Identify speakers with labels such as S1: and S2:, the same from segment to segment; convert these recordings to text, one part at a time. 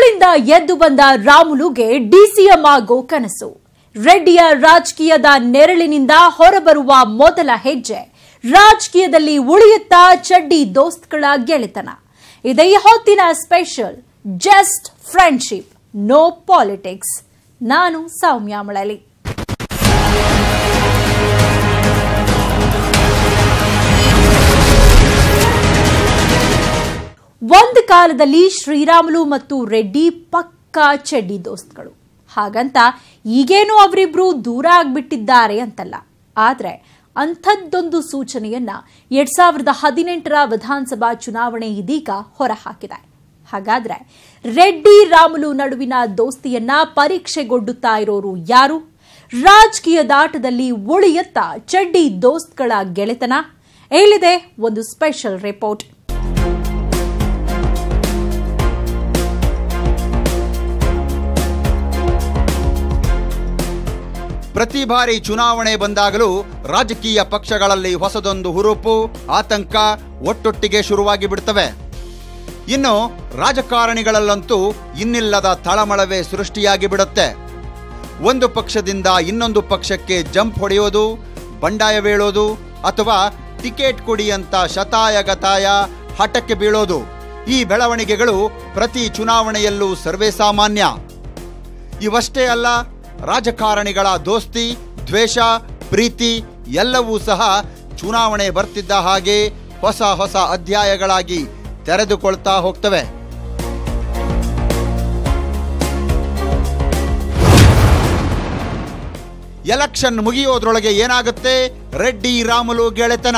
S1: ಉರುಳಿಂದ ಎದ್ದು ಬಂದ ರಾಮುಲುಗೆ ಡಿಸಿಎಂ ಆಗೋ ಕನಸು ರೆಡ್ಡಿಯ ರಾಜಕೀಯದ ನೆರಳಿನಿಂದ ಹೊರಬರುವ ಮೊದಲ ಹೆಜ್ಜೆ ರಾಜಕೀಯದಲ್ಲಿ ಉಳಿಯುತ್ತಾ ಚಡ್ಡಿ ದೋಸ್ತ್ಗಳ ಗೆಳೆತನ ಇದೇ ಹೊತ್ತಿನ special just friendship no politics ನಾನು ಸೌಮ್ಯ ಮಳಲಿ ಒಂದು ಕಾಲದಲ್ಲಿ ಶ್ರೀರಾಮುಲು ಮತ್ತು ರೆಡ್ಡಿ ಪಕ್ಕಾ ಚಡ್ಡಿ ದೋಸ್ತ್ಗಳು ಹಾಗಂತ ಈಗೇನು ಅವರಿಬ್ರು ದೂರ ಆಗ್ಬಿಟ್ಟಿದ್ದಾರೆ ಅಂತಲ್ಲ ಆದ್ರೆ ಅಂಥದ್ದೊಂದು ಸೂಚನೆಯನ್ನ ಎರಡ್ ಸಾವಿರದ ಹದಿನೆಂಟರ ವಿಧಾನಸಭಾ ಚುನಾವಣೆ ಇದೀಗ ಹೊರಹಾಕಿದೆ ಹಾಗಾದ್ರೆ ರೆಡ್ಡಿ ರಾಮುಲು ನಡುವಿನ ದೋಸ್ತಿಯನ್ನ ಪರೀಕ್ಷೆಗೊಡ್ಡುತ್ತಾ ಇರೋರು ಯಾರು ರಾಜಕೀಯದಾಟದಲ್ಲಿ ಉಳಿಯತ್ತ ಚಡ್ಡಿ ದೋಸ್ತ್ಗಳ ಗೆಳೆತನ ಹೇಳಿದೆ ಒಂದು ಸ್ಪೆಷಲ್ ರಿಪೋರ್ಟ್
S2: ಪ್ರತಿ ಬಾರಿ ಚುನಾವಣೆ ಬಂದಾಗಲೂ ರಾಜಕೀಯ ಪಕ್ಷಗಳಲ್ಲಿ ಹೊಸದೊಂದು ಹುರುಪು ಆತಂಕ ಒಟ್ಟೊಟ್ಟಿಗೆ ಶುರುವಾಗಿ ಬಿಡ್ತವೆ ಇನ್ನು ರಾಜಕಾರಣಿಗಳಲ್ಲಂತೂ ಇನ್ನಿಲ್ಲದ ತಳಮಳವೇ ಸೃಷ್ಟಿಯಾಗಿ ಬಿಡುತ್ತೆ ಒಂದು ಪಕ್ಷದಿಂದ ಇನ್ನೊಂದು ಪಕ್ಷಕ್ಕೆ ಜಂಪ್ ಹೊಡೆಯೋದು ಬಂಡಾಯ ಬೀಳೋದು ಅಥವಾ ಟಿಕೆಟ್ ಕೊಡಿ ಅಂತ ಶತಾಯ ಗತಾಯ ಹಠಕ್ಕೆ ಬೀಳೋದು ಈ ಬೆಳವಣಿಗೆಗಳು ಪ್ರತಿ ಚುನಾವಣೆಯಲ್ಲೂ ಸರ್ವೇ ಸಾಮಾನ್ಯ ಇವಷ್ಟೇ ಅಲ್ಲ ರಾಜಕಾರಣಿಗಳ ದೋಸ್ತಿ ದ್ವೇಷ ಪ್ರೀತಿ ಎಲ್ಲವೂ ಸಹ ಚುನಾವಣೆ ಬರ್ತಿದ್ದ ಹಾಗೆ ಹೊಸ ಹೊಸ ಅಧ್ಯಾಯಗಳಾಗಿ ತೆರೆದುಕೊಳ್ತಾ ಹೋಗ್ತವೆ ಎಲೆಕ್ಷನ್ ಮುಗಿಯೋದ್ರೊಳಗೆ ಏನಾಗುತ್ತೆ ರೆಡ್ಡಿ ರಾಮುಲು ಗೆಳೆತನ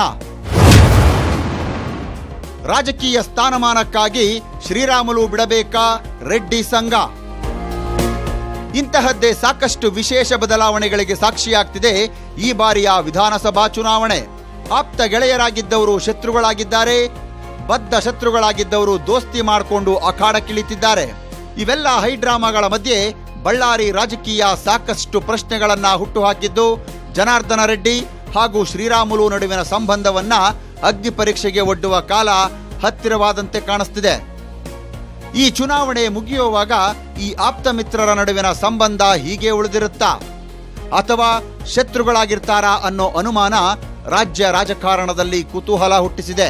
S2: ರಾಜಕೀಯ ಸ್ಥಾನಮಾನಕ್ಕಾಗಿ ಶ್ರೀರಾಮುಲು ಬಿಡಬೇಕಾ ರೆಡ್ಡಿ ಸಂಘ ಇಂತಹದ್ದೇ ಸಾಕಷ್ಟು ವಿಶೇಷ ಬದಲಾವಣೆಗಳಿಗೆ ಸಾಕ್ಷಿಯಾಗ್ತಿದೆ ಈ ಬಾರಿಯ ವಿಧಾನಸಭಾ ಚುನಾವಣೆ ಆಪ್ತ ಗೆಳೆಯರಾಗಿದ್ದವರು ಶತ್ರುಗಳಾಗಿದ್ದಾರೆ ಬದ್ಧ ಶತ್ರುಗಳಾಗಿದ್ದವರು ದೋಸ್ತಿ ಮಾಡಿಕೊಂಡು ಅಖಾಡಕ್ಕಿಳಿತಿದ್ದಾರೆ ಇವೆಲ್ಲ ಹೈಡ್ರಾಮಾಗಳ ಮಧ್ಯೆ ಬಳ್ಳಾರಿ ರಾಜಕೀಯ ಸಾಕಷ್ಟು ಪ್ರಶ್ನೆಗಳನ್ನ ಹುಟ್ಟುಹಾಕಿದ್ದು ಜನಾರ್ದನ ರೆಡ್ಡಿ ಹಾಗೂ ಶ್ರೀರಾಮುಲು ನಡುವಿನ ಸಂಬಂಧವನ್ನ ಅಗ್ನಿ ಪರೀಕ್ಷೆಗೆ ಒಡ್ಡುವ ಕಾಲ ಹತ್ತಿರವಾದಂತೆ ಕಾಣಿಸ್ತಿದೆ ಈ ಚುನಾವಣೆ ಮುಗಿಯುವಾಗ ಈ ಆಪ್ತ ಮಿತ್ರರ ನಡುವಿನ ಸಂಬಂಧ ಹೀಗೆ ಉಳಿದಿರುತ್ತಾ ಅಥವಾ ಶತ್ರುಗಳಾಗಿರ್ತಾರಾ ಅನ್ನೋ ಅನುಮಾನ ರಾಜ್ಯ ರಾಜಕಾರಣದಲ್ಲಿ ಕುತೂಹಲ ಹುಟ್ಟಿಸಿದೆ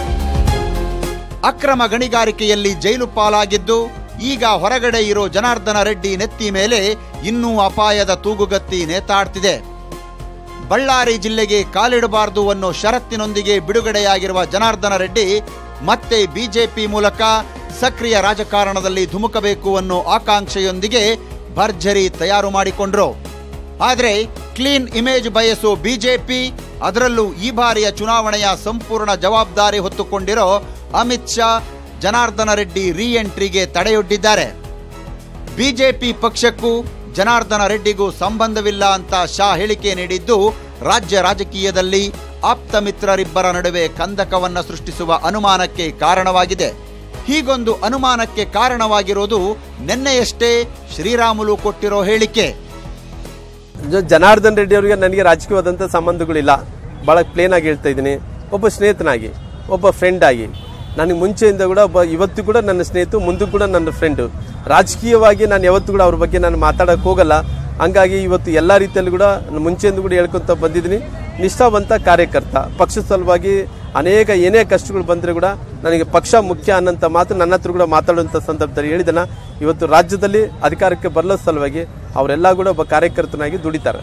S2: ಅಕ್ರಮ ಗಣಿಗಾರಿಕೆಯಲ್ಲಿ ಜೈಲು ಪಾಲಾಗಿದ್ದು ಈಗ ಹೊರಗಡೆ ಇರೋ ಜನಾರ್ದನ ರೆಡ್ಡಿ ನೆತ್ತಿ ಮೇಲೆ ಇನ್ನೂ ಅಪಾಯದ ತೂಗುಗತ್ತಿ ನೇತಾಡ್ತಿದೆ ಬಳ್ಳಾರಿ ಜಿಲ್ಲೆಗೆ ಕಾಲಿಡಬಾರದು ಅನ್ನೋ ಷರತ್ತಿನೊಂದಿಗೆ ಬಿಡುಗಡೆಯಾಗಿರುವ ಜನಾರ್ದನ ರೆಡ್ಡಿ ಮತ್ತೆ ಬಿಜೆಪಿ ಮೂಲಕ ಸಕ್ರಿಯ ರಾಜಕಾರಣದಲ್ಲಿ ಧುಮುಕಬೇಕು ಅನ್ನೋ ಆಕಾಂಕ್ಷೆಯೊಂದಿಗೆ ಭರ್ಜರಿ ತಯಾರು ಮಾಡಿಕೊಂಡ್ರು ಆದರೆ ಕ್ಲೀನ್ ಇಮೇಜ್ ಬಯಸೋ ಬಿಜೆಪಿ ಅದರಲ್ಲೂ ಈ ಬಾರಿಯ ಚುನಾವಣೆಯ ಸಂಪೂರ್ಣ ಜವಾಬ್ದಾರಿ ಹೊತ್ತುಕೊಂಡಿರೋ ಅಮಿತ್ ಶಾ ಜನಾರ್ದನ ರೆಡ್ಡಿ ರೀ ಎಂಟ್ರಿಗೆ ತಡೆಯೊಡ್ಡಿದ್ದಾರೆ ಬಿಜೆಪಿ ಪಕ್ಷಕ್ಕೂ ಜನಾರ್ದನ ರೆಡ್ಡಿಗೂ ಸಂಬಂಧವಿಲ್ಲ ಅಂತ ಶಾ ಹೇಳಿಕೆ ನೀಡಿದ್ದು ರಾಜ್ಯ ರಾಜಕೀಯದಲ್ಲಿ ಆಪ್ತ ಮಿತ್ರರಿಬ್ಬರ ನಡುವೆ ಕಂದಕವನ್ನ ಸೃಷ್ಟಿಸುವ ಅನುಮಾನಕ್ಕೆ ಕಾರಣವಾಗಿದೆ ಹೀಗೊಂದು ಅನುಮಾನಕ್ಕೆ ಕಾರಣವಾಗಿರೋದು ನಿನ್ನೆಯಷ್ಟೇ ಶ್ರೀರಾಮುಲು ಕೊಟ್ಟಿರೋ ಹೇಳಿಕೆ
S3: ಜ- ಜನಾರ್ದನ್ ರೆಡ್ಡಿ ಅವರಿಗೆ ನನಗೆ ರಾಜಕೀಯವಾದಂಥ ಸಂಬಂಧಗಳಿಲ್ಲ ಭಾಳ ಪ್ಲೇನ್ ಆಗಿ ಹೇಳ್ತಾ ಇದ್ದೀನಿ ಒಬ್ಬ ಸ್ನೇಹಿತನಾಗಿ ಒಬ್ಬ ಫ್ರೆಂಡ್ ಆಗಿ ನನಗೆ ಮುಂಚೆಯಿಂದ ಕೂಡ ಒಬ್ಬ ಇವತ್ತು ಕೂಡ ನನ್ನ ಸ್ನೇಹಿತ ಮುಂದೂ ಕೂಡ ನನ್ನ ಫ್ರೆಂಡು ರಾಜಕೀಯವಾಗಿ ನಾನು ಯಾವತ್ತೂ ಕೂಡ ಅವ್ರ ಬಗ್ಗೆ ನಾನು ಮಾತಾಡೋಕೆ ಹೋಗಲ್ಲ ಹಂಗಾಗಿ ಇವತ್ತು ಎಲ್ಲ ರೀತಿಯಲ್ಲೂ ಕೂಡ ನಾನು ಮುಂಚೆಯಿಂದ ಕೂಡ ಹೇಳ್ಕೊತ ಬಂದಿದ್ದೀನಿ ನಿಷ್ಠಾವಂತ ಕಾರ್ಯಕರ್ತ ಪಕ್ಷದ ಸಲುವಾಗಿ ಅನೇಕ ಏನೇ ಕಷ್ಟಗಳು ಬಂದರೆ ಕೂಡ ನನಗೆ ಪಕ್ಷ ಮುಖ್ಯ ಅನ್ನೋಂಥ ಮಾತು ನನ್ನ ಹತ್ರ ಕೂಡ ಮಾತಾಡುವಂಥ ಸಂದರ್ಭದಲ್ಲಿ ಹೇಳಿದನ ಇವತ್ತು ರಾಜ್ಯದಲ್ಲಿ ಅಧಿಕಾರಕ್ಕೆ ಬರಲೋ ಸಲುವಾಗಿ ಅವರೆಲ್ಲ ಕೂಡ ಒಬ್ಬ ಕಾರ್ಯಕರ್ತನಾಗಿ ದುಡಿತಾರೆ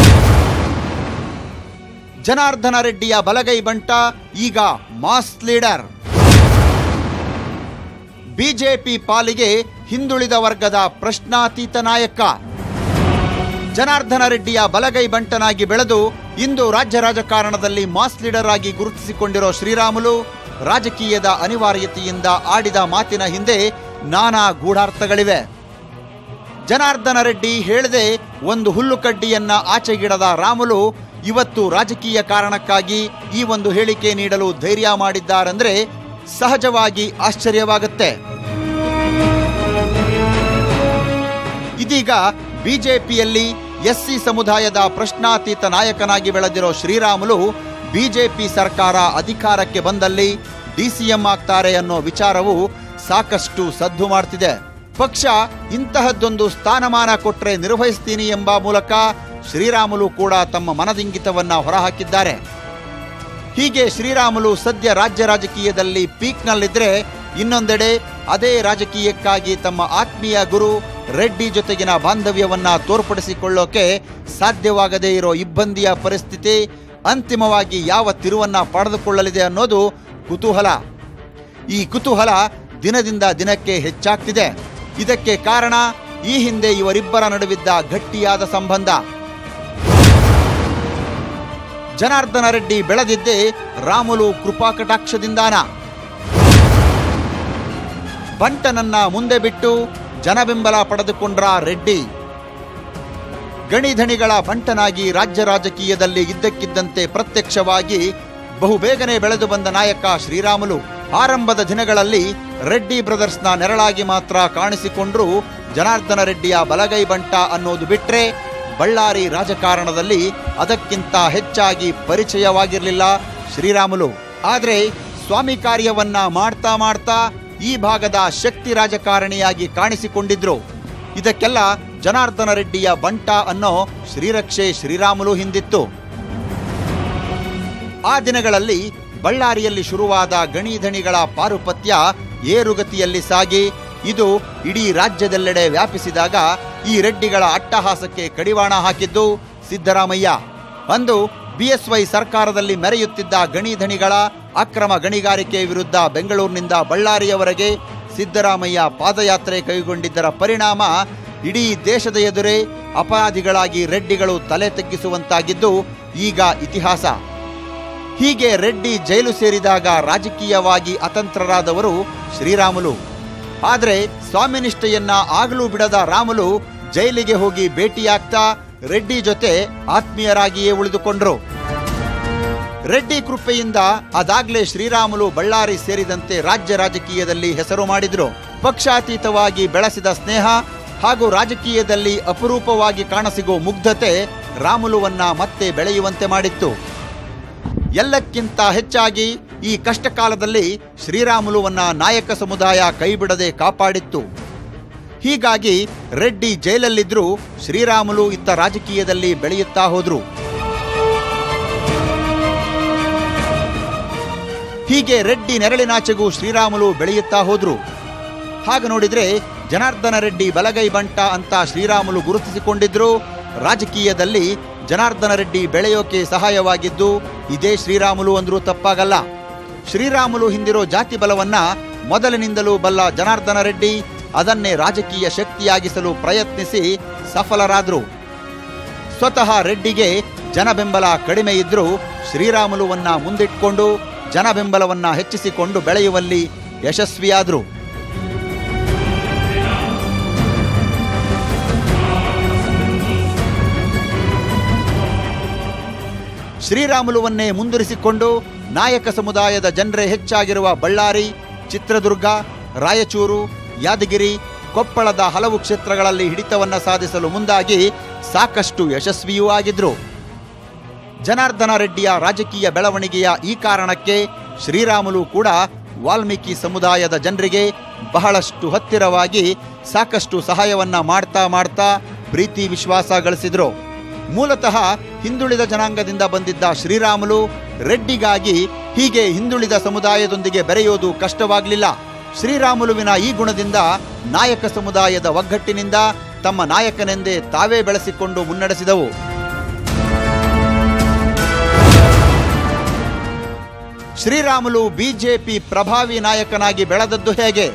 S2: ಜನಾರ್ದನ ರೆಡ್ಡಿಯ ಬಲಗೈ ಬಂಟ ಈಗ ಮಾಸ್ ಲೀಡರ್ ಬಿಜೆಪಿ ಪಾಲಿಗೆ ಹಿಂದುಳಿದ ವರ್ಗದ ಪ್ರಶ್ನಾತೀತ ನಾಯಕ ಜನಾರ್ದನ ರೆಡ್ಡಿಯ ಬಲಗೈ ಬಂಟನಾಗಿ ಬೆಳೆದು ಇಂದು ರಾಜ್ಯ ರಾಜಕಾರಣದಲ್ಲಿ ಮಾಸ್ ಲೀಡರ್ ಆಗಿ ಗುರುತಿಸಿಕೊಂಡಿರೋ ಶ್ರೀರಾಮುಲು ರಾಜಕೀಯದ ಅನಿವಾರ್ಯತೆಯಿಂದ ಆಡಿದ ಮಾತಿನ ಹಿಂದೆ ನಾನಾ ಗೂಢಾರ್ಥಗಳಿವೆ ಜನಾರ್ದನ ರೆಡ್ಡಿ ಹೇಳದೆ ಒಂದು ಹುಲ್ಲು ಕಡ್ಡಿಯನ್ನ ಆಚೆಗಿಡದ ರಾಮುಲು ಇವತ್ತು ರಾಜಕೀಯ ಕಾರಣಕ್ಕಾಗಿ ಈ ಒಂದು ಹೇಳಿಕೆ ನೀಡಲು ಧೈರ್ಯ ಮಾಡಿದ್ದಾರೆಂದ್ರೆ ಸಹಜವಾಗಿ ಆಶ್ಚರ್ಯವಾಗುತ್ತೆ ಇದೀಗ ಬಿಜೆಪಿಯಲ್ಲಿ ಎಸ್ಸಿ ಸಮುದಾಯದ ಪ್ರಶ್ನಾತೀತ ನಾಯಕನಾಗಿ ಬೆಳೆದಿರೋ ಶ್ರೀರಾಮುಲು ಬಿಜೆಪಿ ಸರ್ಕಾರ ಅಧಿಕಾರಕ್ಕೆ ಬಂದಲ್ಲಿ ಡಿಸಿಎಂ ಆಗ್ತಾರೆ ಅನ್ನೋ ವಿಚಾರವು ಸಾಕಷ್ಟು ಸದ್ದು ಮಾಡ್ತಿದೆ ಪಕ್ಷ ಇಂತಹದ್ದೊಂದು ಸ್ಥಾನಮಾನ ಕೊಟ್ರೆ ನಿರ್ವಹಿಸ್ತೀನಿ ಎಂಬ ಮೂಲಕ ಶ್ರೀರಾಮುಲು ಕೂಡ ತಮ್ಮ ಮನದಿಂಗಿತವನ್ನ ಹೊರಹಾಕಿದ್ದಾರೆ ಹೀಗೆ ಶ್ರೀರಾಮುಲು ಸದ್ಯ ರಾಜ್ಯ ರಾಜಕೀಯದಲ್ಲಿ ಪೀಕ್ನಲ್ಲಿದ್ರೆ ಇನ್ನೊಂದೆಡೆ ಅದೇ ರಾಜಕೀಯಕ್ಕಾಗಿ ತಮ್ಮ ಆತ್ಮೀಯ ಗುರು ರೆಡ್ಡಿ ಜೊತೆಗಿನ ಬಾಂಧವ್ಯವನ್ನ ತೋರ್ಪಡಿಸಿಕೊಳ್ಳೋಕೆ ಸಾಧ್ಯವಾಗದೇ ಇರೋ ಇಬ್ಬಂದಿಯ ಪರಿಸ್ಥಿತಿ ಅಂತಿಮವಾಗಿ ಯಾವ ತಿರುವನ್ನ ಪಡೆದುಕೊಳ್ಳಲಿದೆ ಅನ್ನೋದು ಕುತೂಹಲ ಈ ಕುತೂಹಲ ದಿನದಿಂದ ದಿನಕ್ಕೆ ಹೆಚ್ಚಾಗ್ತಿದೆ ಇದಕ್ಕೆ ಕಾರಣ ಈ ಹಿಂದೆ ಇವರಿಬ್ಬರ ನಡುವಿದ್ದ ಗಟ್ಟಿಯಾದ ಸಂಬಂಧ ಜನಾರ್ದನ ರೆಡ್ಡಿ ಬೆಳೆದಿದ್ದೇ ರಾಮುಲು ಕೃಪಾ ಕಟಾಕ್ಷದಿಂದಾನ ಬಂಟನನ್ನ ಮುಂದೆ ಬಿಟ್ಟು ಜನಬೆಂಬಲ ಪಡೆದುಕೊಂಡ್ರ ರೆಡ್ಡಿ ಗಣಿಧಣಿಗಳ ಬಂಟನಾಗಿ ರಾಜ್ಯ ರಾಜಕೀಯದಲ್ಲಿ ಇದ್ದಕ್ಕಿದ್ದಂತೆ ಪ್ರತ್ಯಕ್ಷವಾಗಿ ಬಹುಬೇಗನೆ ಬೆಳೆದು ಬಂದ ನಾಯಕ ಶ್ರೀರಾಮುಲು ಆರಂಭದ ದಿನಗಳಲ್ಲಿ ರೆಡ್ಡಿ ಬ್ರದರ್ಸ್ನ ನೆರಳಾಗಿ ಮಾತ್ರ ಕಾಣಿಸಿಕೊಂಡ್ರು ಜನಾರ್ದನ ರೆಡ್ಡಿಯ ಬಲಗೈ ಬಂಟ ಅನ್ನೋದು ಬಿಟ್ರೆ ಬಳ್ಳಾರಿ ರಾಜಕಾರಣದಲ್ಲಿ ಅದಕ್ಕಿಂತ ಹೆಚ್ಚಾಗಿ ಪರಿಚಯವಾಗಿರಲಿಲ್ಲ ಶ್ರೀರಾಮುಲು ಆದ್ರೆ ಸ್ವಾಮಿ ಕಾರ್ಯವನ್ನ ಮಾಡ್ತಾ ಮಾಡ್ತಾ ಈ ಭಾಗದ ಶಕ್ತಿ ರಾಜಕಾರಣಿಯಾಗಿ ಕಾಣಿಸಿಕೊಂಡಿದ್ರು ಇದಕ್ಕೆಲ್ಲ ಜನಾರ್ದನ ರೆಡ್ಡಿಯ ಬಂಟ ಅನ್ನೋ ಶ್ರೀರಕ್ಷೆ ಶ್ರೀರಾಮುಲು ಹಿಂದಿತ್ತು ಆ ದಿನಗಳಲ್ಲಿ ಬಳ್ಳಾರಿಯಲ್ಲಿ ಶುರುವಾದ ಗಣಿಧಣಿಗಳ ಪಾರುಪತ್ಯ ಏರುಗತಿಯಲ್ಲಿ ಸಾಗಿ ಇದು ಇಡೀ ರಾಜ್ಯದೆಲ್ಲೆಡೆ ವ್ಯಾಪಿಸಿದಾಗ ಈ ರೆಡ್ಡಿಗಳ ಅಟ್ಟಹಾಸಕ್ಕೆ ಕಡಿವಾಣ ಹಾಕಿದ್ದು ಸಿದ್ದರಾಮಯ್ಯ ಅಂದು ಬಿಎಸ್ವೈ ಸರ್ಕಾರದಲ್ಲಿ ಮೆರೆಯುತ್ತಿದ್ದ ಗಣಿಧಣಿಗಳ ಅಕ್ರಮ ಗಣಿಗಾರಿಕೆ ವಿರುದ್ಧ ಬೆಂಗಳೂರಿನಿಂದ ಬಳ್ಳಾರಿಯವರೆಗೆ ಸಿದ್ದರಾಮಯ್ಯ ಪಾದಯಾತ್ರೆ ಕೈಗೊಂಡಿದ್ದರ ಪರಿಣಾಮ ಇಡೀ ದೇಶದ ಎದುರೇ ಅಪರಾಧಿಗಳಾಗಿ ರೆಡ್ಡಿಗಳು ತಲೆ ತಗ್ಗಿಸುವಂತಾಗಿದ್ದು ಈಗ ಇತಿಹಾಸ ಹೀಗೆ ರೆಡ್ಡಿ ಜೈಲು ಸೇರಿದಾಗ ರಾಜಕೀಯವಾಗಿ ಅತಂತ್ರರಾದವರು ಶ್ರೀರಾಮುಲು ಆದರೆ ಸ್ವಾಮಿನಿಷ್ಠೆಯನ್ನ ಆಗಲೂ ಬಿಡದ ರಾಮುಲು ಜೈಲಿಗೆ ಹೋಗಿ ಭೇಟಿಯಾಗ್ತಾ ರೆಡ್ಡಿ ಜೊತೆ ಆತ್ಮೀಯರಾಗಿಯೇ ಉಳಿದುಕೊಂಡ್ರು ರೆಡ್ಡಿ ಕೃಪೆಯಿಂದ ಅದಾಗ್ಲೇ ಶ್ರೀರಾಮುಲು ಬಳ್ಳಾರಿ ಸೇರಿದಂತೆ ರಾಜ್ಯ ರಾಜಕೀಯದಲ್ಲಿ ಹೆಸರು ಮಾಡಿದ್ರು ಪಕ್ಷಾತೀತವಾಗಿ ಬೆಳೆಸಿದ ಸ್ನೇಹ ಹಾಗೂ ರಾಜಕೀಯದಲ್ಲಿ ಅಪರೂಪವಾಗಿ ಕಾಣಸಿಗೋ ಮುಗ್ಧತೆ ರಾಮುಲುವನ್ನ ಮತ್ತೆ ಬೆಳೆಯುವಂತೆ ಮಾಡಿತ್ತು ಎಲ್ಲಕ್ಕಿಂತ ಹೆಚ್ಚಾಗಿ ಈ ಕಷ್ಟ ಕಾಲದಲ್ಲಿ ಶ್ರೀರಾಮುಲುವನ್ನ ನಾಯಕ ಸಮುದಾಯ ಕೈಬಿಡದೆ ಕಾಪಾಡಿತ್ತು ಹೀಗಾಗಿ ರೆಡ್ಡಿ ಜೈಲಲ್ಲಿದ್ರೂ ಶ್ರೀರಾಮುಲು ಇತ್ತ ರಾಜಕೀಯದಲ್ಲಿ ಬೆಳೆಯುತ್ತಾ ಹೋದ್ರು ಹೀಗೆ ರೆಡ್ಡಿ ನೆರಳಿನಾಚೆಗೂ ಶ್ರೀರಾಮುಲು ಬೆಳೆಯುತ್ತಾ ಹೋದ್ರು ಹಾಗೆ ನೋಡಿದ್ರೆ ಜನಾರ್ದನ ರೆಡ್ಡಿ ಬಲಗೈ ಬಂಟ ಅಂತ ಶ್ರೀರಾಮುಲು ಗುರುತಿಸಿಕೊಂಡಿದ್ರು ರಾಜಕೀಯದಲ್ಲಿ ಜನಾರ್ದನ ರೆಡ್ಡಿ ಬೆಳೆಯೋಕೆ ಸಹಾಯವಾಗಿದ್ದು ಇದೇ ಶ್ರೀರಾಮುಲು ಅಂದ್ರೂ ತಪ್ಪಾಗಲ್ಲ ಶ್ರೀರಾಮುಲು ಹಿಂದಿರೋ ಜಾತಿ ಬಲವನ್ನ ಮೊದಲಿನಿಂದಲೂ ಬಲ್ಲ ಜನಾರ್ದನ ರೆಡ್ಡಿ ಅದನ್ನೇ ರಾಜಕೀಯ ಶಕ್ತಿಯಾಗಿಸಲು ಪ್ರಯತ್ನಿಸಿ ಸಫಲರಾದ್ರು ಸ್ವತಃ ರೆಡ್ಡಿಗೆ ಜನ ಬೆಂಬಲ ಕಡಿಮೆ ಇದ್ರೂ ಶ್ರೀರಾಮುಲುವನ್ನ ಮುಂದಿಟ್ಕೊಂಡು ಜನ ಬೆಂಬಲವನ್ನ ಹೆಚ್ಚಿಸಿಕೊಂಡು ಬೆಳೆಯುವಲ್ಲಿ ಯಶಸ್ವಿಯಾದ್ರು ಶ್ರೀರಾಮುಲುವನ್ನೇ ಮುಂದುವರಿಸಿಕೊಂಡು ನಾಯಕ ಸಮುದಾಯದ ಜನರೇ ಹೆಚ್ಚಾಗಿರುವ ಬಳ್ಳಾರಿ ಚಿತ್ರದುರ್ಗ ರಾಯಚೂರು ಯಾದಗಿರಿ ಕೊಪ್ಪಳದ ಹಲವು ಕ್ಷೇತ್ರಗಳಲ್ಲಿ ಹಿಡಿತವನ್ನ ಸಾಧಿಸಲು ಮುಂದಾಗಿ ಸಾಕಷ್ಟು ಯಶಸ್ವಿಯೂ ಆಗಿದ್ರು ಜನಾರ್ದನ ರೆಡ್ಡಿಯ ರಾಜಕೀಯ ಬೆಳವಣಿಗೆಯ ಈ ಕಾರಣಕ್ಕೆ ಶ್ರೀರಾಮುಲು ಕೂಡ ವಾಲ್ಮೀಕಿ ಸಮುದಾಯದ ಜನರಿಗೆ ಬಹಳಷ್ಟು ಹತ್ತಿರವಾಗಿ ಸಾಕಷ್ಟು ಸಹಾಯವನ್ನ ಮಾಡ್ತಾ ಮಾಡ್ತಾ ಪ್ರೀತಿ ವಿಶ್ವಾಸ ಗಳಿಸಿದ್ರು ಮೂಲತಃ ಹಿಂದುಳಿದ ಜನಾಂಗದಿಂದ ಬಂದಿದ್ದ ಶ್ರೀರಾಮುಲು ರೆಡ್ಡಿಗಾಗಿ ಹೀಗೆ ಹಿಂದುಳಿದ ಸಮುದಾಯದೊಂದಿಗೆ ಬೆರೆಯೋದು ಕಷ್ಟವಾಗಲಿಲ್ಲ ಶ್ರೀರಾಮುಲುವಿನ ಈ ಗುಣದಿಂದ ನಾಯಕ ಸಮುದಾಯದ ಒಗ್ಗಟ್ಟಿನಿಂದ ತಮ್ಮ ನಾಯಕನೆಂದೇ ತಾವೇ ಬೆಳೆಸಿಕೊಂಡು ಮುನ್ನಡೆಸಿದವು ಶ್ರೀರಾಮುಲು ಬಿಜೆಪಿ ಪ್ರಭಾವಿ ನಾಯಕನಾಗಿ ಬೆಳೆದದ್ದು ಹೇಗೆ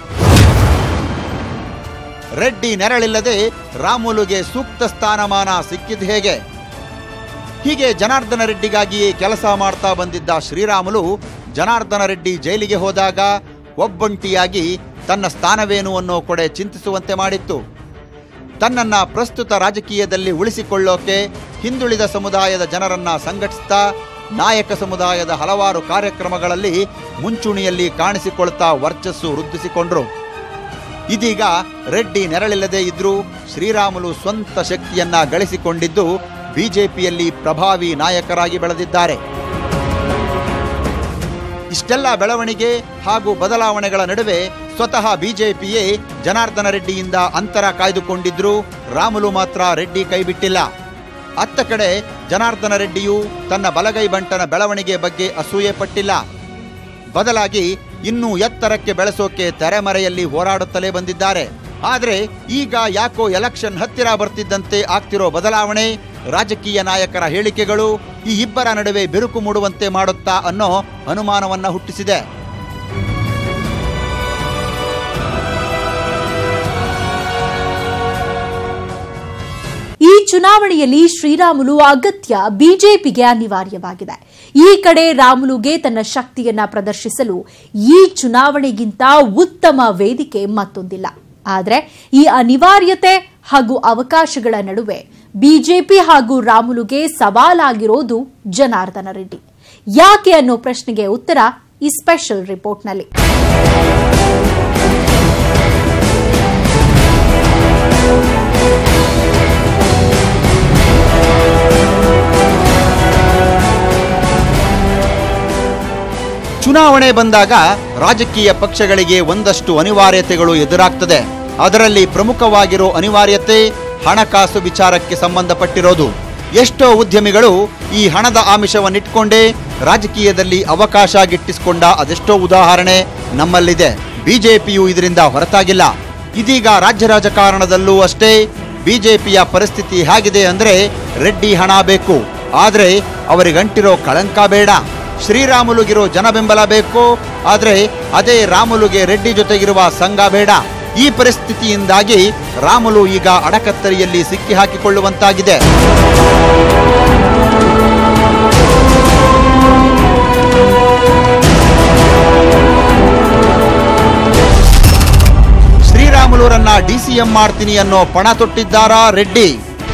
S2: ರೆಡ್ಡಿ ನೆರಳಿಲ್ಲದೆ ರಾಮುಲುಗೆ ಸೂಕ್ತ ಸ್ಥಾನಮಾನ ಸಿಕ್ಕಿದ್ದು ಹೇಗೆ ಹೀಗೆ ಜನಾರ್ದನ ರೆಡ್ಡಿಗಾಗಿಯೇ ಕೆಲಸ ಮಾಡ್ತಾ ಬಂದಿದ್ದ ಶ್ರೀರಾಮುಲು ಜನಾರ್ದನ ರೆಡ್ಡಿ ಜೈಲಿಗೆ ಹೋದಾಗ ಒಬ್ಬಂಟಿಯಾಗಿ ತನ್ನ ಸ್ಥಾನವೇನು ಅನ್ನೋ ಕೊಡೆ ಚಿಂತಿಸುವಂತೆ ಮಾಡಿತ್ತು ತನ್ನನ್ನ ಪ್ರಸ್ತುತ ರಾಜಕೀಯದಲ್ಲಿ ಉಳಿಸಿಕೊಳ್ಳೋಕೆ ಹಿಂದುಳಿದ ಸಮುದಾಯದ ಜನರನ್ನ ಸಂಘಟಿಸ್ತಾ ನಾಯಕ ಸಮುದಾಯದ ಹಲವಾರು ಕಾರ್ಯಕ್ರಮಗಳಲ್ಲಿ ಮುಂಚೂಣಿಯಲ್ಲಿ ಕಾಣಿಸಿಕೊಳ್ತಾ ವರ್ಚಸ್ಸು ವೃದ್ಧಿಸಿಕೊಂಡ್ರು ಇದೀಗ ರೆಡ್ಡಿ ನೆರಳಿಲ್ಲದೆ ಇದ್ರೂ ಶ್ರೀರಾಮುಲು ಸ್ವಂತ ಶಕ್ತಿಯನ್ನ ಗಳಿಸಿಕೊಂಡಿದ್ದು ಬಿಜೆಪಿಯಲ್ಲಿ ಪ್ರಭಾವಿ ನಾಯಕರಾಗಿ ಬೆಳೆದಿದ್ದಾರೆ ಇಷ್ಟೆಲ್ಲ ಬೆಳವಣಿಗೆ ಹಾಗೂ ಬದಲಾವಣೆಗಳ ನಡುವೆ ಸ್ವತಃ ಬಿಜೆಪಿಯೇ ಜನಾರ್ದನ ರೆಡ್ಡಿಯಿಂದ ಅಂತರ ಕಾಯ್ದುಕೊಂಡಿದ್ರು ರಾಮುಲು ಮಾತ್ರ ರೆಡ್ಡಿ ಕೈಬಿಟ್ಟಿಲ್ಲ ಅತ್ತ ಕಡೆ ಜನಾರ್ದನ ರೆಡ್ಡಿಯು ತನ್ನ ಬಲಗೈ ಬಂಟನ ಬೆಳವಣಿಗೆ ಬಗ್ಗೆ ಅಸೂಯೆ ಪಟ್ಟಿಲ್ಲ ಬದಲಾಗಿ ಇನ್ನೂ ಎತ್ತರಕ್ಕೆ ಬೆಳೆಸೋಕೆ ತೆರೆಮರೆಯಲ್ಲಿ ಹೋರಾಡುತ್ತಲೇ ಬಂದಿದ್ದಾರೆ ಆದರೆ ಈಗ ಯಾಕೋ ಎಲೆಕ್ಷನ್ ಹತ್ತಿರ ಬರ್ತಿದ್ದಂತೆ ಆಗ್ತಿರೋ ಬದಲಾವಣೆ ರಾಜಕೀಯ ನಾಯಕರ ಹೇಳಿಕೆಗಳು ಈ ಇಬ್ಬರ ನಡುವೆ ಬಿರುಕು ಮೂಡುವಂತೆ ಮಾಡುತ್ತಾ ಅನ್ನೋ ಅನುಮಾನವನ್ನ ಹುಟ್ಟಿಸಿದೆ
S1: ಈ ಚುನಾವಣೆಯಲ್ಲಿ ಶ್ರೀರಾಮುಲು ಅಗತ್ಯ ಬಿಜೆಪಿಗೆ ಅನಿವಾರ್ಯವಾಗಿದೆ ಈ ಕಡೆ ರಾಮುಲುಗೆ ತನ್ನ ಶಕ್ತಿಯನ್ನ ಪ್ರದರ್ಶಿಸಲು ಈ ಚುನಾವಣೆಗಿಂತ ಉತ್ತಮ ವೇದಿಕೆ ಮತ್ತೊಂದಿಲ್ಲ ಆದರೆ ಈ ಅನಿವಾರ್ಯತೆ ಹಾಗೂ ಅವಕಾಶಗಳ ನಡುವೆ ಬಿಜೆಪಿ ಹಾಗೂ ರಾಮುಲುಗೆ ಸವಾಲಾಗಿರೋದು ಜನಾರ್ದನ ರೆಡ್ಡಿ ಯಾಕೆ ಅನ್ನೋ ಪ್ರಶ್ನೆಗೆ ಉತ್ತರ ಈ ಸ್ಪೆಷಲ್ ರಿಪೋರ್ಟ್ನಲ್ಲಿ
S2: ಚುನಾವಣೆ ಬಂದಾಗ ರಾಜಕೀಯ ಪಕ್ಷಗಳಿಗೆ ಒಂದಷ್ಟು ಅನಿವಾರ್ಯತೆಗಳು ಎದುರಾಗ್ತದೆ ಅದರಲ್ಲಿ ಪ್ರಮುಖವಾಗಿರೋ ಅನಿವಾರ್ಯತೆ ಹಣಕಾಸು ವಿಚಾರಕ್ಕೆ ಸಂಬಂಧಪಟ್ಟಿರೋದು ಎಷ್ಟೋ ಉದ್ಯಮಿಗಳು ಈ ಹಣದ ಆಮಿಷವನ್ನಿಟ್ಕೊಂಡೇ ರಾಜಕೀಯದಲ್ಲಿ ಅವಕಾಶ ಗಿಟ್ಟಿಸಿಕೊಂಡ ಅದೆಷ್ಟೋ ಉದಾಹರಣೆ ನಮ್ಮಲ್ಲಿದೆ ಬಿಜೆಪಿಯು ಇದರಿಂದ ಹೊರತಾಗಿಲ್ಲ ಇದೀಗ ರಾಜ್ಯ ರಾಜಕಾರಣದಲ್ಲೂ ಅಷ್ಟೇ ಬಿಜೆಪಿಯ ಪರಿಸ್ಥಿತಿ ಹೇಗಿದೆ ಅಂದ್ರೆ ರೆಡ್ಡಿ ಹಣ ಬೇಕು ಆದ್ರೆ ಅವರಿಗಂಟಿರೋ ಕಳಂಕ ಬೇಡ ಶ್ರೀರಾಮುಲುಗಿರೋ ಜನ ಬೆಂಬಲ ಬೇಕು ಆದ್ರೆ ಅದೇ ರಾಮುಲುಗೆ ರೆಡ್ಡಿ ಜೊತೆಗಿರುವ ಸಂಘ ಬೇಡ ಈ ಪರಿಸ್ಥಿತಿಯಿಂದಾಗಿ ರಾಮುಲು ಈಗ ಅಡಕತ್ತರಿಯಲ್ಲಿ ಸಿಕ್ಕಿ ಹಾಕಿಕೊಳ್ಳುವಂತಾಗಿದೆ ಶ್ರೀರಾಮುಲುರನ್ನ ಡಿಸಿಎಂ ಮಾಡ್ತೀನಿ ಅನ್ನೋ ಪಣ ತೊಟ್ಟಿದ್ದಾರಾ ರೆಡ್ಡಿ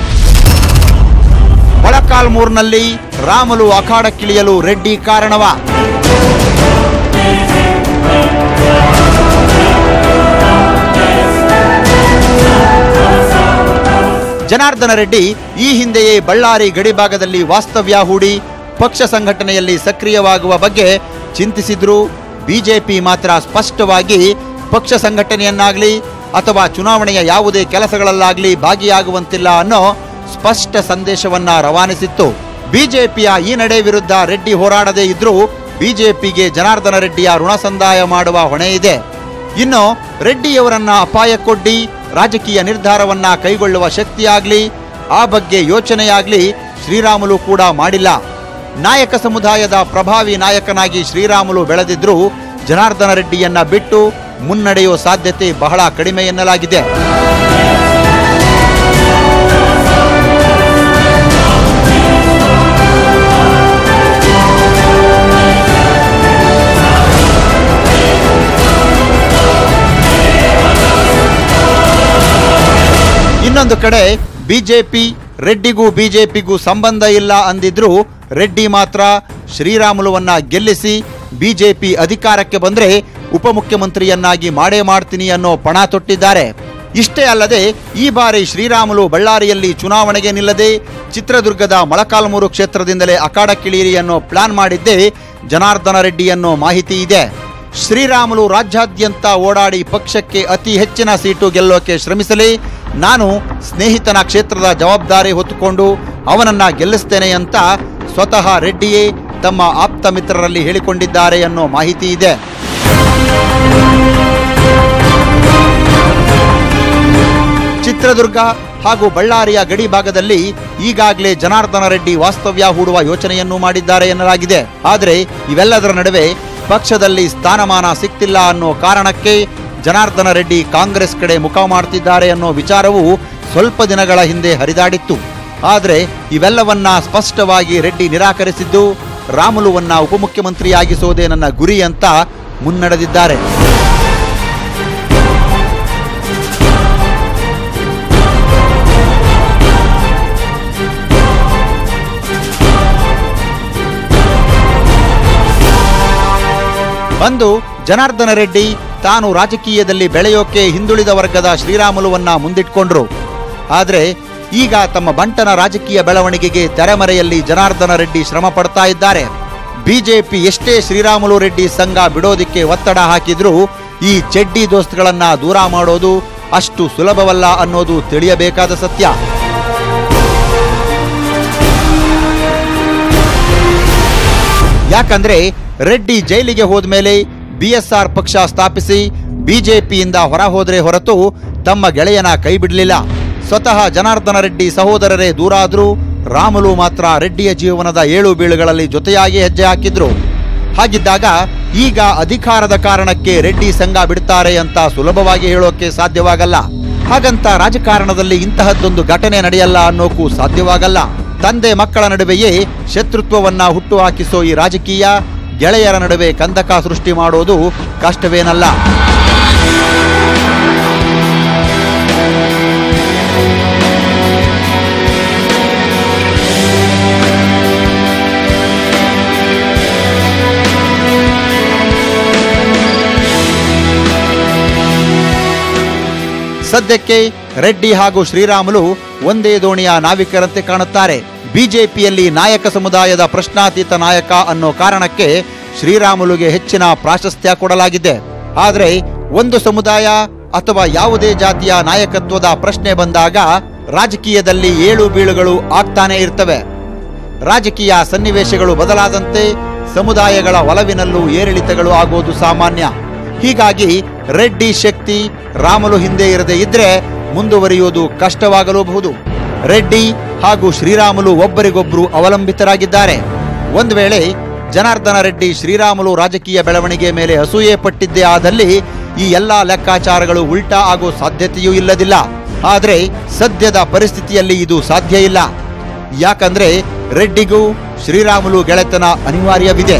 S2: ಮೊಳಕಾಲ್ಮೂರ್ನಲ್ಲಿ ರಾಮುಲು ಅಖಾಡಕ್ಕಿಳಿಯಲು ರೆಡ್ಡಿ ಕಾರಣವ ಜನಾರ್ದನ ರೆಡ್ಡಿ ಈ ಹಿಂದೆಯೇ ಬಳ್ಳಾರಿ ಗಡಿಭಾಗದಲ್ಲಿ ವಾಸ್ತವ್ಯ ಹೂಡಿ ಪಕ್ಷ ಸಂಘಟನೆಯಲ್ಲಿ ಸಕ್ರಿಯವಾಗುವ ಬಗ್ಗೆ ಚಿಂತಿಸಿದ್ರು ಬಿಜೆಪಿ ಮಾತ್ರ ಸ್ಪಷ್ಟವಾಗಿ ಪಕ್ಷ ಸಂಘಟನೆಯನ್ನಾಗ್ಲಿ ಅಥವಾ ಚುನಾವಣೆಯ ಯಾವುದೇ ಕೆಲಸಗಳಲ್ಲಾಗ್ಲಿ ಭಾಗಿಯಾಗುವಂತಿಲ್ಲ ಅನ್ನೋ ಸ್ಪಷ್ಟ ಸಂದೇಶವನ್ನ ರವಾನಿಸಿತ್ತು ಬಿಜೆಪಿಯ ಈ ನಡೆ ವಿರುದ್ಧ ರೆಡ್ಡಿ ಹೋರಾಡದೇ ಇದ್ರೂ ಬಿಜೆಪಿಗೆ ಜನಾರ್ದನ ರೆಡ್ಡಿಯ ಋಣ ಸಂದಾಯ ಮಾಡುವ ಹೊಣೆ ಇದೆ ಇನ್ನು ರೆಡ್ಡಿಯವರನ್ನ ಅಪಾಯಕ್ಕೊಡ್ಡಿ ರಾಜಕೀಯ ನಿರ್ಧಾರವನ್ನ ಕೈಗೊಳ್ಳುವ ಶಕ್ತಿಯಾಗ್ಲಿ ಆ ಬಗ್ಗೆ ಯೋಚನೆಯಾಗ್ಲಿ ಶ್ರೀರಾಮುಲು ಕೂಡ ಮಾಡಿಲ್ಲ ನಾಯಕ ಸಮುದಾಯದ ಪ್ರಭಾವಿ ನಾಯಕನಾಗಿ ಶ್ರೀರಾಮುಲು ಬೆಳೆದಿದ್ರೂ ಜನಾರ್ದನ ರೆಡ್ಡಿಯನ್ನ ಬಿಟ್ಟು ಮುನ್ನಡೆಯುವ ಸಾಧ್ಯತೆ ಬಹಳ ಕಡಿಮೆ ಎನ್ನಲಾಗಿದೆ ಇನ್ನೊಂದು ಕಡೆ ಬಿಜೆಪಿ ರೆಡ್ಡಿಗೂ ಬಿಜೆಪಿಗೂ ಸಂಬಂಧ ಇಲ್ಲ ಅಂದಿದ್ರು ರೆಡ್ಡಿ ಮಾತ್ರ ಶ್ರೀರಾಮುಲುವನ್ನ ಗೆಲ್ಲಿಸಿ ಬಿಜೆಪಿ ಅಧಿಕಾರಕ್ಕೆ ಬಂದ್ರೆ ಉಪಮುಖ್ಯಮಂತ್ರಿಯನ್ನಾಗಿ ಮಾಡೇ ಮಾಡ್ತೀನಿ ಅನ್ನೋ ಪಣ ತೊಟ್ಟಿದ್ದಾರೆ ಇಷ್ಟೇ ಅಲ್ಲದೆ ಈ ಬಾರಿ ಶ್ರೀರಾಮುಲು ಬಳ್ಳಾರಿಯಲ್ಲಿ ಚುನಾವಣೆಗೆ ನಿಲ್ಲದೆ ಚಿತ್ರದುರ್ಗದ ಮೊಳಕಾಲ್ಮೂರು ಕ್ಷೇತ್ರದಿಂದಲೇ ಅಖಾಡಕ್ಕಿಳಿಯಿರಿ ಅನ್ನೋ ಪ್ಲಾನ್ ಮಾಡಿದ್ದೇ ಜನಾರ್ದನ ರೆಡ್ಡಿ ಅನ್ನೋ ಮಾಹಿತಿ ಇದೆ ಶ್ರೀರಾಮುಲು ರಾಜ್ಯಾದ್ಯಂತ ಓಡಾಡಿ ಪಕ್ಷಕ್ಕೆ ಅತಿ ಹೆಚ್ಚಿನ ಸೀಟು ಗೆಲ್ಲೋಕೆ ಶ್ರಮಿಸಲಿ ನಾನು ಸ್ನೇಹಿತನ ಕ್ಷೇತ್ರದ ಜವಾಬ್ದಾರಿ ಹೊತ್ತುಕೊಂಡು ಅವನನ್ನ ಗೆಲ್ಲಿಸ್ತೇನೆ ಅಂತ ಸ್ವತಃ ರೆಡ್ಡಿಯೇ ತಮ್ಮ ಆಪ್ತ ಮಿತ್ರರಲ್ಲಿ ಹೇಳಿಕೊಂಡಿದ್ದಾರೆ ಅನ್ನೋ ಮಾಹಿತಿ ಇದೆ ಚಿತ್ರದುರ್ಗ ಹಾಗೂ ಬಳ್ಳಾರಿಯ ಗಡಿ ಭಾಗದಲ್ಲಿ ಈಗಾಗಲೇ ಜನಾರ್ದನ ರೆಡ್ಡಿ ವಾಸ್ತವ್ಯ ಹೂಡುವ ಯೋಚನೆಯನ್ನು ಮಾಡಿದ್ದಾರೆ ಎನ್ನಲಾಗಿದೆ ಆದರೆ ಇವೆಲ್ಲದರ ನಡುವೆ ಪಕ್ಷದಲ್ಲಿ ಸ್ಥಾನಮಾನ ಸಿಕ್ತಿಲ್ಲ ಅನ್ನೋ ಕಾರಣಕ್ಕೆ ಜನಾರ್ದನ ರೆಡ್ಡಿ ಕಾಂಗ್ರೆಸ್ ಕಡೆ ಮುಖ ಮಾಡ್ತಿದ್ದಾರೆ ಅನ್ನೋ ವಿಚಾರವು ಸ್ವಲ್ಪ ದಿನಗಳ ಹಿಂದೆ ಹರಿದಾಡಿತ್ತು ಆದರೆ ಇವೆಲ್ಲವನ್ನ ಸ್ಪಷ್ಟವಾಗಿ ರೆಡ್ಡಿ ನಿರಾಕರಿಸಿದ್ದು ರಾಮುಲುವನ್ನ ಉಪಮುಖ್ಯಮಂತ್ರಿಯಾಗಿಸೋದೇ ನನ್ನ ಗುರಿ ಅಂತ ಮುನ್ನಡೆದಿದ್ದಾರೆ ಬಂದು ಜನಾರ್ದನ ರೆಡ್ಡಿ ತಾನು ರಾಜಕೀಯದಲ್ಲಿ ಬೆಳೆಯೋಕೆ ಹಿಂದುಳಿದ ವರ್ಗದ ಶ್ರೀರಾಮುಲುವನ್ನ ಮುಂದಿಟ್ಕೊಂಡ್ರು ಆದ್ರೆ ಈಗ ತಮ್ಮ ಬಂಟನ ರಾಜಕೀಯ ಬೆಳವಣಿಗೆಗೆ ತೆರೆಮರೆಯಲ್ಲಿ ಜನಾರ್ದನ ರೆಡ್ಡಿ ಶ್ರಮ ಪಡ್ತಾ ಇದ್ದಾರೆ ಬಿಜೆಪಿ ಎಷ್ಟೇ ಶ್ರೀರಾಮುಲು ರೆಡ್ಡಿ ಸಂಘ ಬಿಡೋದಿಕ್ಕೆ ಒತ್ತಡ ಹಾಕಿದ್ರೂ ಈ ಚೆಡ್ಡಿ ದೋಸ್ತ್ಗಳನ್ನ ದೂರ ಮಾಡೋದು ಅಷ್ಟು ಸುಲಭವಲ್ಲ ಅನ್ನೋದು ತಿಳಿಯಬೇಕಾದ ಸತ್ಯ ಯಾಕಂದ್ರೆ ರೆಡ್ಡಿ ಜೈಲಿಗೆ ಹೋದ್ಮೇಲೆ ಬಿಎಸ್ಆರ್ ಪಕ್ಷ ಸ್ಥಾಪಿಸಿ ಬಿಜೆಪಿಯಿಂದ ಹೊರ ಹೋದ್ರೆ ಹೊರತು ತಮ್ಮ ಗೆಳೆಯನ ಕೈ ಬಿಡಲಿಲ್ಲ ಸ್ವತಃ ಜನಾರ್ದನ ರೆಡ್ಡಿ ಸಹೋದರರೇ ದೂರಾದ್ರೂ ರಾಮುಲು ಮಾತ್ರ ರೆಡ್ಡಿಯ ಜೀವನದ ಏಳು ಬೀಳುಗಳಲ್ಲಿ ಜೊತೆಯಾಗಿ ಹೆಜ್ಜೆ ಹಾಕಿದ್ರು ಹಾಗಿದ್ದಾಗ ಈಗ ಅಧಿಕಾರದ ಕಾರಣಕ್ಕೆ ರೆಡ್ಡಿ ಸಂಘ ಬಿಡ್ತಾರೆ ಅಂತ ಸುಲಭವಾಗಿ ಹೇಳೋಕೆ ಸಾಧ್ಯವಾಗಲ್ಲ ಹಾಗಂತ ರಾಜಕಾರಣದಲ್ಲಿ ಇಂತಹದ್ದೊಂದು ಘಟನೆ ನಡೆಯಲ್ಲ ಅನ್ನೋಕ್ಕೂ ಸಾಧ್ಯವಾಗಲ್ಲ ತಂದೆ ಮಕ್ಕಳ ನಡುವೆಯೇ ಶತ್ರುತ್ವವನ್ನ ಹುಟ್ಟುಹಾಕಿಸೋ ಈ ರಾಜಕೀಯ ಗೆಳೆಯರ ನಡುವೆ ಕಂದಕ ಸೃಷ್ಟಿ ಮಾಡೋದು ಕಷ್ಟವೇನಲ್ಲ ಸದ್ಯಕ್ಕೆ ರೆಡ್ಡಿ ಹಾಗೂ ಶ್ರೀರಾಮುಲು ಒಂದೇ ದೋಣಿಯ ನಾವಿಕರಂತೆ ಕಾಣುತ್ತಾರೆ ಬಿಜೆಪಿಯಲ್ಲಿ ನಾಯಕ ಸಮುದಾಯದ ಪ್ರಶ್ನಾತೀತ ನಾಯಕ ಅನ್ನೋ ಕಾರಣಕ್ಕೆ ಶ್ರೀರಾಮುಲುಗೆ ಹೆಚ್ಚಿನ ಪ್ರಾಶಸ್ತ್ಯ ಕೊಡಲಾಗಿದೆ ಆದರೆ ಒಂದು ಸಮುದಾಯ ಅಥವಾ ಯಾವುದೇ ಜಾತಿಯ ನಾಯಕತ್ವದ ಪ್ರಶ್ನೆ ಬಂದಾಗ ರಾಜಕೀಯದಲ್ಲಿ ಏಳು ಬೀಳುಗಳು ಆಗ್ತಾನೆ ಇರ್ತವೆ ರಾಜಕೀಯ ಸನ್ನಿವೇಶಗಳು ಬದಲಾದಂತೆ ಸಮುದಾಯಗಳ ಒಲವಿನಲ್ಲೂ ಏರಿಳಿತಗಳು ಆಗೋದು ಸಾಮಾನ್ಯ ಹೀಗಾಗಿ ರೆಡ್ಡಿ ಶಕ್ತಿ ರಾಮಲು ಹಿಂದೆ ಇರದೆ ಇದ್ರೆ ಮುಂದುವರಿಯುವುದು ಕಷ್ಟವಾಗಲೂಬಹುದು ರೆಡ್ಡಿ ಹಾಗೂ ಶ್ರೀರಾಮುಲು ಒಬ್ಬರಿಗೊಬ್ಬರು ಅವಲಂಬಿತರಾಗಿದ್ದಾರೆ ಒಂದು ವೇಳೆ ಜನಾರ್ದನ ರೆಡ್ಡಿ ಶ್ರೀರಾಮುಲು ರಾಜಕೀಯ ಬೆಳವಣಿಗೆ ಮೇಲೆ ಅಸೂಯೆ ಪಟ್ಟಿದ್ದೇ ಆದಲ್ಲಿ ಈ ಎಲ್ಲಾ ಲೆಕ್ಕಾಚಾರಗಳು ಉಲ್ಟಾ ಆಗೋ ಸಾಧ್ಯತೆಯೂ ಇಲ್ಲದಿಲ್ಲ ಆದರೆ ಸದ್ಯದ ಪರಿಸ್ಥಿತಿಯಲ್ಲಿ ಇದು ಸಾಧ್ಯ ಇಲ್ಲ ಯಾಕಂದ್ರೆ ರೆಡ್ಡಿಗೂ ಶ್ರೀರಾಮುಲು ಗೆಳೆತನ ಅನಿವಾರ್ಯವಿದೆ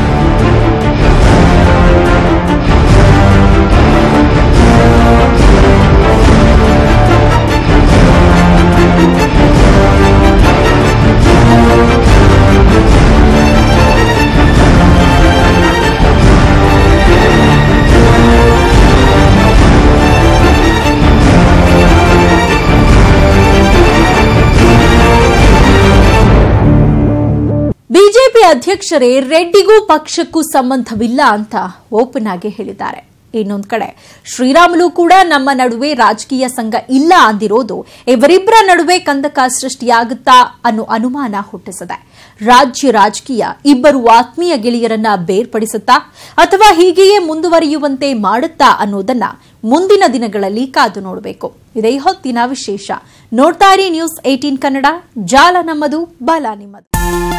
S1: ಬಿಜೆಪಿ ಅಧ್ಯಕ್ಷರೇ ರೆಡ್ಡಿಗೂ ಪಕ್ಷಕ್ಕೂ ಸಂಬಂಧವಿಲ್ಲ ಅಂತ ಓಪನ್ ಆಗಿ ಹೇಳಿದ್ದಾರೆ ಇನ್ನೊಂದ್ ಕಡೆ ಶ್ರೀರಾಮುಲು ಕೂಡ ನಮ್ಮ ನಡುವೆ ರಾಜಕೀಯ ಸಂಘ ಇಲ್ಲ ಅಂದಿರೋದು ಇವರಿಬ್ಬರ ನಡುವೆ ಕಂದಕ ಸೃಷ್ಟಿಯಾಗುತ್ತಾ ಅನ್ನೋ ಅನುಮಾನ ಹುಟ್ಟಿಸಿದೆ ರಾಜ್ಯ ರಾಜಕೀಯ ಇಬ್ಬರು ಆತ್ಮೀಯ ಗೆಳೆಯರನ್ನ ಬೇರ್ಪಡಿಸುತ್ತಾ ಅಥವಾ ಹೀಗೆಯೇ ಮುಂದುವರಿಯುವಂತೆ ಮಾಡುತ್ತಾ ಅನ್ನೋದನ್ನ ಮುಂದಿನ ದಿನಗಳಲ್ಲಿ ಕಾದು ನೋಡಬೇಕು ಇದೇ ಹೊತ್ತಿನ ವಿಶೇಷ ನೋಡ್ತಾ ಇರಿ ನ್ಯೂಸ್ ಏಟೀನ್ ಕನ್ನಡ ಜಾಲ ನಮ್ಮದು ಬಾಲ ನಿಮ್ಮದು